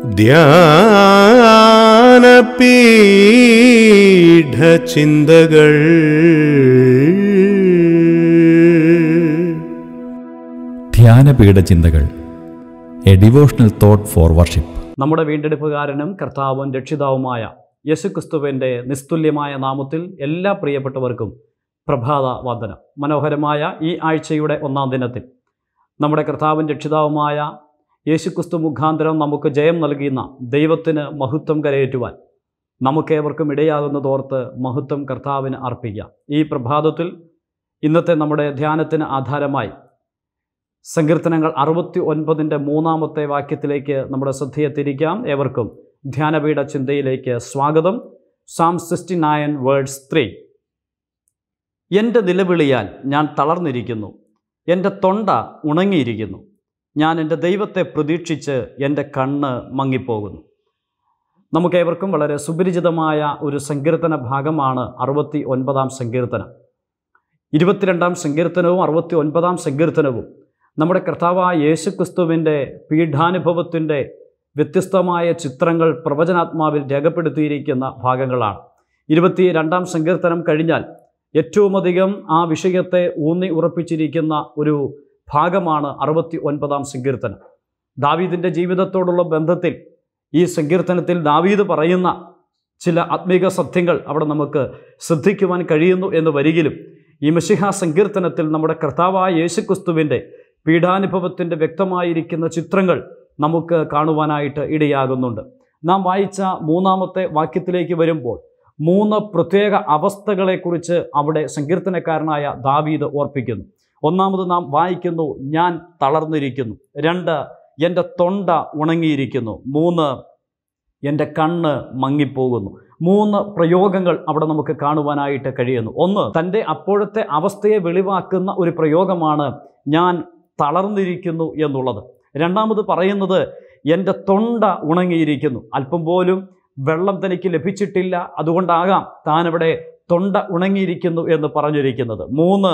ധ്യാനപീഠചിന്തകൾ ധ്യാനപീഠ ചിന്തകൾ a devotional thought for worship നമ്മുടെ വീണ്ടെടുപ്പുകാരനും കർത്താവും രക്ഷിതാവുമായ യേശുക്രിസ്തുവിൻ്റെ നിസ്തുല്യമായ നാമത്തിൽ എല്ലാ പ്രിയപ്പെട്ടവർക്കും പ്രഭാത വന്ദനം മനോഹരമായ ഈ ആഴ്ചയുടെ ഒന്നാം ദിനത്തിൽ നമ്മുടെ കർത്താവും രക്ഷിതാവുമായ യേശുക്രിസ്തു മുഖാന്തരം നമുക്ക് ജയം നൽകുന്ന ദൈവത്തിന് മഹത്വം കരയേറ്റുവാൻ നമുക്കേവർക്കും ഇടയാകുന്നതോർത്ത് മഹത്വം കർത്താവിന് അർപ്പിക്കാം ഈ പ്രഭാതത്തിൽ ഇന്നത്തെ നമ്മുടെ ധ്യാനത്തിന് ആധാരമായി സങ്കീർത്തനങ്ങൾ അറുപത്തി ഒൻപതിൻ്റെ മൂന്നാമത്തെ വാക്യത്തിലേക്ക് നമ്മുടെ ശ്രദ്ധയെ തിരിക്കാം ഏവർക്കും ധ്യാനപീഠ ചിന്തയിലേക്ക് സ്വാഗതം Psalm sixty nine verse three എൻ്റെ നിലവിളിയാൽ ഞാൻ തളർന്നിരിക്കുന്നു എൻ്റെ തൊണ്ട ഉണങ്ങിയിരിക്കുന്നു ഞാൻ എൻ്റെ ദൈവത്തെ പ്രതീക്ഷിച്ച് എൻ്റെ കണ്ണ് മങ്ങിപ്പോകുന്നു നമുക്കേവർക്കും വളരെ സുപരിചിതമായ ഒരു സങ്കീർത്തന ഭാഗമാണ് അറുപത്തി ഒൻപതാം സങ്കീർത്തനം ഇരുപത്തിരണ്ടാം സങ്കീർത്തനവും അറുപത്തി ഒൻപതാം സങ്കീർത്തനവും നമ്മുടെ കർത്താവായ യേശുക്രിസ്തുവിൻ്റെ പീഠാനുഭവത്തിൻ്റെ വ്യത്യസ്തമായ ചിത്രങ്ങൾ പ്രവചനാത്മാവിൽ രേഖപ്പെടുത്തിയിരിക്കുന്ന ഭാഗങ്ങളാണ് ഇരുപത്തി രണ്ടാം സങ്കീർത്തനം കഴിഞ്ഞാൽ ഏറ്റവുമധികം ആ വിഷയത്തെ ഊന്നി ഉറപ്പിച്ചിരിക്കുന്ന ഒരു ഭാഗമാണ് അറുപത്തി ഒൻപതാം സങ്കീർത്തനം ദാവീദിൻ്റെ ജീവിതത്തോടുള്ള ബന്ധത്തിൽ ഈ സങ്കീർത്തനത്തിൽ ദാവീദ് പറയുന്ന ചില ആത്മീക സത്യങ്ങൾ അവിടെ നമുക്ക് ശ്രദ്ധിക്കുവാൻ കഴിയുന്നു എന്ന് വരികിലും ഈ മഷിഹ സങ്കീർത്തനത്തിൽ നമ്മുടെ കർത്താവായ യേശുക്രിസ്തുവിൻ്റെ പീഡാനുഭവത്തിൻ്റെ വ്യക്തമായിരിക്കുന്ന ചിത്രങ്ങൾ നമുക്ക് കാണുവാനായിട്ട് ഇടയാകുന്നുണ്ട് നാം വായിച്ച മൂന്നാമത്തെ വാക്യത്തിലേക്ക് വരുമ്പോൾ മൂന്ന് പ്രത്യേക അവസ്ഥകളെക്കുറിച്ച് അവിടെ സങ്കീർത്തനക്കാരനായ ദാവീദ് ഓർപ്പിക്കുന്നു ഒന്നാമത് നാം വായിക്കുന്നു ഞാൻ തളർന്നിരിക്കുന്നു രണ്ട് എൻ്റെ തൊണ്ട ഉണങ്ങിയിരിക്കുന്നു മൂന്ന് എൻ്റെ കണ്ണ് മങ്ങിപ്പോകുന്നു മൂന്ന് പ്രയോഗങ്ങൾ അവിടെ നമുക്ക് കാണുവാനായിട്ട് കഴിയുന്നു ഒന്ന് തൻ്റെ അപ്പോഴത്തെ അവസ്ഥയെ വെളിവാക്കുന്ന ഒരു പ്രയോഗമാണ് ഞാൻ തളർന്നിരിക്കുന്നു എന്നുള്ളത് രണ്ടാമത് പറയുന്നത് എൻ്റെ തൊണ്ട ഉണങ്ങിയിരിക്കുന്നു അല്പം പോലും വെള്ളം തനിക്ക് ലഭിച്ചിട്ടില്ല അതുകൊണ്ടാകാം താനവിടെ തൊണ്ട ഉണങ്ങിയിരിക്കുന്നു എന്ന് പറഞ്ഞിരിക്കുന്നത് മൂന്ന്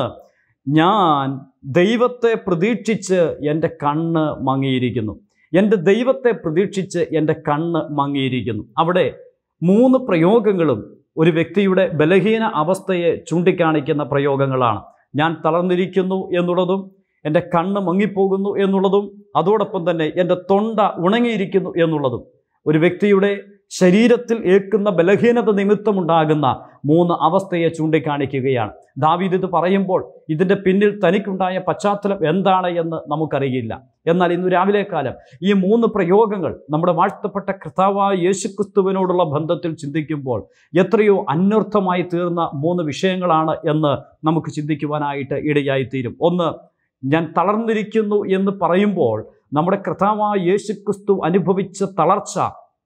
ഞാൻ ദൈവത്തെ പ്രതീക്ഷിച്ച് എൻ്റെ കണ്ണ് മങ്ങിയിരിക്കുന്നു എൻ്റെ ദൈവത്തെ പ്രതീക്ഷിച്ച് എൻ്റെ കണ്ണ് മങ്ങിയിരിക്കുന്നു അവിടെ മൂന്ന് പ്രയോഗങ്ങളും ഒരു വ്യക്തിയുടെ ബലഹീന അവസ്ഥയെ ചൂണ്ടിക്കാണിക്കുന്ന പ്രയോഗങ്ങളാണ് ഞാൻ തളർന്നിരിക്കുന്നു എന്നുള്ളതും എൻ്റെ കണ്ണ് മങ്ങിപ്പോകുന്നു എന്നുള്ളതും അതോടൊപ്പം തന്നെ എൻ്റെ തൊണ്ട ഉണങ്ങിയിരിക്കുന്നു എന്നുള്ളതും ഒരു വ്യക്തിയുടെ ശരീരത്തിൽ ഏൽക്കുന്ന ബലഹീനത നിമിത്തമുണ്ടാകുന്ന മൂന്ന് അവസ്ഥയെ ചൂണ്ടിക്കാണിക്കുകയാണ് ദാവീദ് ഇത് പറയുമ്പോൾ ഇതിൻ്റെ പിന്നിൽ തനിക്കുണ്ടായ പശ്ചാത്തലം എന്താണ് എന്ന് നമുക്കറിയില്ല എന്നാൽ ഇന്ന് രാവിലെ കാലം ഈ മൂന്ന് പ്രയോഗങ്ങൾ നമ്മുടെ വാഴ്ത്തപ്പെട്ട കർത്താവായ യേശുക്രിസ്തുവിനോടുള്ള ബന്ധത്തിൽ ചിന്തിക്കുമ്പോൾ എത്രയോ അന്വർത്ഥമായി തീർന്ന മൂന്ന് വിഷയങ്ങളാണ് എന്ന് നമുക്ക് ചിന്തിക്കുവാനായിട്ട് ഇടയായിത്തീരും ഒന്ന് ഞാൻ തളർന്നിരിക്കുന്നു എന്ന് പറയുമ്പോൾ നമ്മുടെ കർത്താവായ യേശുക്രിസ്തു അനുഭവിച്ച തളർച്ച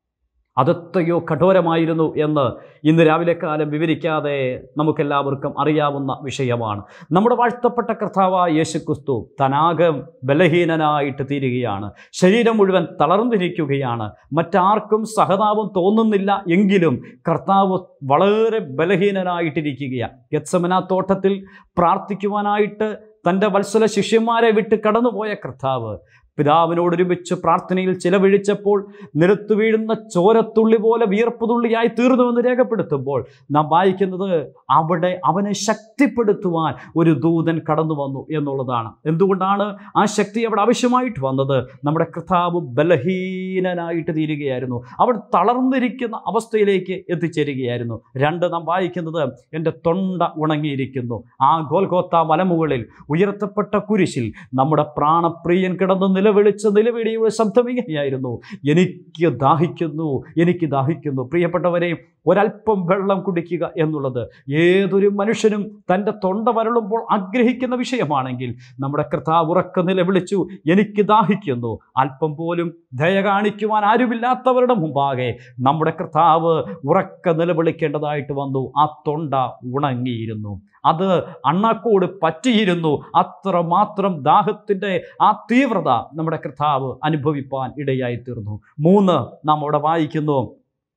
അതെത്രയോ കഠോരമായിരുന്നു എന്ന് ഇന്ന് രാവിലെ കാലം വിവരിക്കാതെ നമുക്കെല്ലാവർക്കും അറിയാവുന്ന വിഷയമാണ് നമ്മുടെ വാഴ്ത്തപ്പെട്ട കർത്താവായ യേശുക്രിസ്തു തനാകം ബലഹീനനായിട്ട് തീരുകയാണ് ശരീരം മുഴുവൻ തളർന്നിരിക്കുകയാണ് മറ്റാർക്കും സഹതാപം തോന്നുന്നില്ല എങ്കിലും കർത്താവ് വളരെ ബലഹീനനായിട്ടിരിക്കുകയാണ് ഗത്സമന തോട്ടത്തിൽ പ്രാർത്ഥിക്കുവാനായിട്ട് തൻ്റെ വത്സല ശിഷ്യന്മാരെ വിട്ട് കടന്നുപോയ കർത്താവ് പിതാവിനോടൊരുമിച്ച് പ്രാർത്ഥനയിൽ ചിലവഴിച്ചപ്പോൾ നിലത്തു വീഴുന്ന ചോരത്തുള്ളി പോലെ വിയർപ്പുതുള്ളിയായി തീർന്നുവെന്ന് രേഖപ്പെടുത്തുമ്പോൾ നാം വായിക്കുന്നത് അവിടെ അവനെ ശക്തിപ്പെടുത്തുവാൻ ഒരു ദൂതൻ കടന്നു വന്നു എന്നുള്ളതാണ് എന്തുകൊണ്ടാണ് ആ ശക്തി അവിടെ ആവശ്യമായിട്ട് വന്നത് നമ്മുടെ കർത്താവ് ബലഹീനനായിട്ട് തീരുകയായിരുന്നു അവൻ തളർന്നിരിക്കുന്ന അവസ്ഥയിലേക്ക് എത്തിച്ചേരുകയായിരുന്നു രണ്ട് നാം വായിക്കുന്നത് എൻ്റെ തൊണ്ട ഉണങ്ങിയിരിക്കുന്നു ആ ഗോൽഗോത്ത മലമുകളിൽ ഉയർത്തപ്പെട്ട കുരിശിൽ നമ്മുടെ പ്രാണപ്രിയൻ കിടന്ന് നിലവിളിച്ച നിലവിളിയുടെ ശബ്ദം ഇങ്ങനെയായിരുന്നു എനിക്ക് ദാഹിക്കുന്നു എനിക്ക് ദാഹിക്കുന്നു പ്രിയപ്പെട്ടവരെ ഒരല്പം വെള്ളം കുടിക്കുക എന്നുള്ളത് ഏതൊരു മനുഷ്യനും തൻ്റെ തൊണ്ട വരളുമ്പോൾ ആഗ്രഹിക്കുന്ന വിഷയമാണെങ്കിൽ നമ്മുടെ കർത്താവ് ഉറക്ക നിലവിളിച്ചു എനിക്ക് ദാഹിക്കുന്നു അല്പം പോലും ദയ കാണിക്കുവാൻ ആരുമില്ലാത്തവരുടെ മുമ്പാകെ നമ്മുടെ കർത്താവ് ഉറക്ക നിലവിളിക്കേണ്ടതായിട്ട് വന്നു ആ തൊണ്ട ഉണങ്ങിയിരുന്നു അത് അണ്ണാക്കോട് പറ്റിയിരുന്നു അത്രമാത്രം ദാഹത്തിൻ്റെ ആ തീവ്രത നമ്മുടെ കർത്താവ് അനുഭവിപ്പാൻ ഇടയായി തീർന്നു മൂന്ന് നാം അവിടെ വായിക്കുന്നു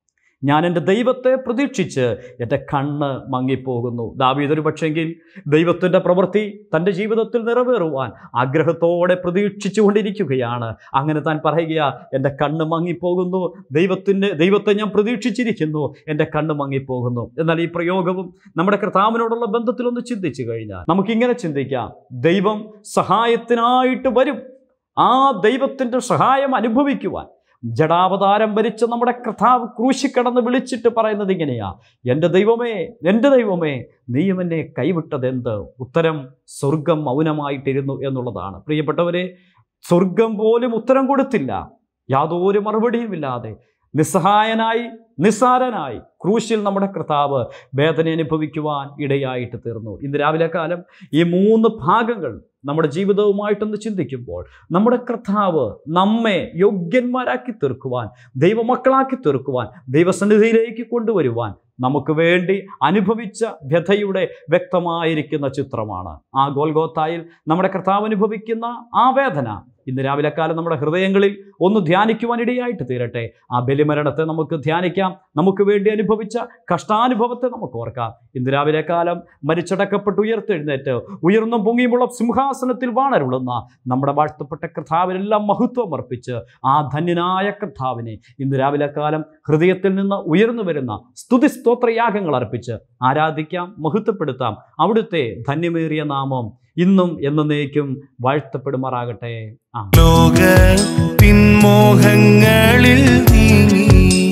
ഞാൻ എൻ്റെ ദൈവത്തെ പ്രതീക്ഷിച്ച് എൻ്റെ കണ്ണ് മങ്ങിപ്പോകുന്നു ദാവീദൊരു പക്ഷെങ്കിൽ ദൈവത്തിൻ്റെ പ്രവൃത്തി തൻ്റെ ജീവിതത്തിൽ നിറവേറുവാൻ ആഗ്രഹത്തോടെ പ്രതീക്ഷിച്ചു കൊണ്ടിരിക്കുകയാണ് അങ്ങനെ താൻ പറയുക എൻ്റെ കണ്ണ് മങ്ങിപ്പോകുന്നു ദൈവത്തിൻ്റെ ദൈവത്തെ ഞാൻ പ്രതീക്ഷിച്ചിരിക്കുന്നു എൻ്റെ കണ്ണ് മങ്ങിപ്പോകുന്നു എന്നാൽ ഈ പ്രയോഗവും നമ്മുടെ കർത്താവിനോടുള്ള ബന്ധത്തിലൊന്ന് ചിന്തിച്ചു കഴിഞ്ഞാൽ നമുക്കിങ്ങനെ ചിന്തിക്കാം ദൈവം സഹായത്തിനായിട്ട് വരും ആ ദൈവത്തിൻ്റെ സഹായം അനുഭവിക്കുവാൻ ജഡാവതാരം ഭരിച്ച നമ്മുടെ കർത്താവ് ക്രൂശി കടന്ന് വിളിച്ചിട്ട് പറയുന്നത് ഇങ്ങനെയാ എൻ്റെ ദൈവമേ എൻ്റെ ദൈവമേ നീയും എന്നെ കൈവിട്ടതെന്ത് ഉത്തരം സ്വർഗം മൗനമായിട്ടിരുന്നു എന്നുള്ളതാണ് പ്രിയപ്പെട്ടവരെ സ്വർഗം പോലും ഉത്തരം കൊടുത്തില്ല യാതൊരു മറുപടിയുമില്ലാതെ നിസ്സഹായനായി നിസ്സാരനായി ക്രൂശിൽ നമ്മുടെ കർത്താവ് വേദന അനുഭവിക്കുവാൻ ഇടയായിട്ട് തീർന്നു ഇന്ന് രാവിലെ കാലം ഈ മൂന്ന് ഭാഗങ്ങൾ നമ്മുടെ ജീവിതവുമായിട്ടൊന്ന് ചിന്തിക്കുമ്പോൾ നമ്മുടെ കർത്താവ് നമ്മെ യോഗ്യന്മാരാക്കി തീർക്കുവാൻ ദൈവമക്കളാക്കി തീർക്കുവാൻ ദൈവസന്നിധിയിലേക്ക് കൊണ്ടുവരുവാൻ നമുക്ക് വേണ്ടി അനുഭവിച്ച വ്യഥയുടെ വ്യക്തമായിരിക്കുന്ന ചിത്രമാണ് ആ ഗോൽഗോത്തായിൽ നമ്മുടെ കർത്താവ് അനുഭവിക്കുന്ന ആ വേദന ഇന്ന് രാവിലെ കാലം നമ്മുടെ ഹൃദയങ്ങളിൽ ഒന്ന് ധ്യാനിക്കുവാൻ ഇടയായിട്ട് തീരട്ടെ ആ ബലിമരണത്തെ നമുക്ക് ധ്യാനിക്കാം നമുക്ക് വേണ്ടി അനുഭവിച്ച കഷ്ടാനുഭവത്തെ നമുക്ക് ഓർക്കാം ഇന്ന് രാവിലെ കാലം മരിച്ചടക്കപ്പെട്ട് ഉയർത്തെഴുന്നേറ്റ് ഉയർന്നും പൊങ്ങിയുമുള്ള സിംഹാസനത്തിൽ വാണരുളുന്ന നമ്മുടെ വാഴ്ത്തപ്പെട്ട കർത്താവിനെല്ലാം മഹത്വം അർപ്പിച്ച് ആ ധന്യനായ കർത്താവിനെ ഇന്ന് രാവിലെ കാലം ഹൃദയത്തിൽ നിന്ന് ഉയർന്നു വരുന്ന സ്തുതി സ്തോത്രയാഗങ്ങൾ അർപ്പിച്ച് ആരാധിക്കാം മഹത്വപ്പെടുത്താം അവിടുത്തെ ധന്യമേറിയ നാമം ഇന്നും എന്നേക്കും വാഴ്ത്തപ്പെടുമാറാകട്ടെ ആ ലോകത്തിൻ മോഹങ്ങളിൽ നീങ്ങി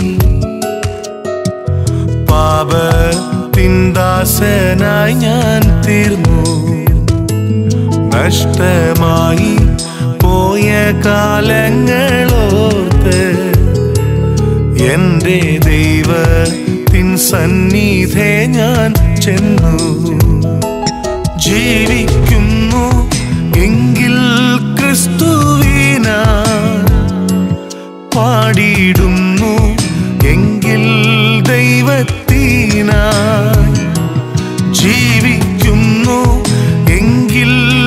പാപത്തിൻ ദാസനായി ഞാൻ തീർന്നു നഷ്ടമായി പോയ കാലങ്ങളോർത്ത് എന്റെ ദൈവത്തിൻ സന്നിധേ ഞാൻ ചെന്നു ജീവിക്കുന്നു എങ്കിൽ ക്രിസ്തുവിനാ പാടിയിടുന്നു എങ്കിൽ ദൈവത്തിനായി ജീവിക്കുന്നു എങ്കിൽ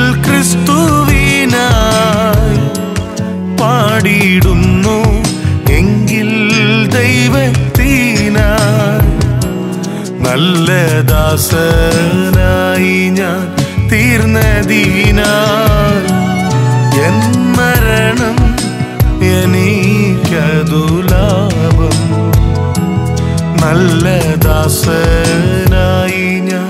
ക്രിസ്തുവിനായി പാടിയിടുന്നു എങ്കിൽ ദൈവത്തിനായി നല്ല ദാസനായി ഞാൻ തീർന്നതിനാൽ എൻ മരണം എനിക്കതു ലാഭം നല്ല ദാസനായി ഞാൻ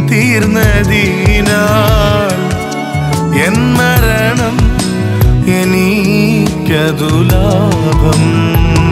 തീർന്നതിനാൽ എൻ മരണം എനിക്കതു ലാഭം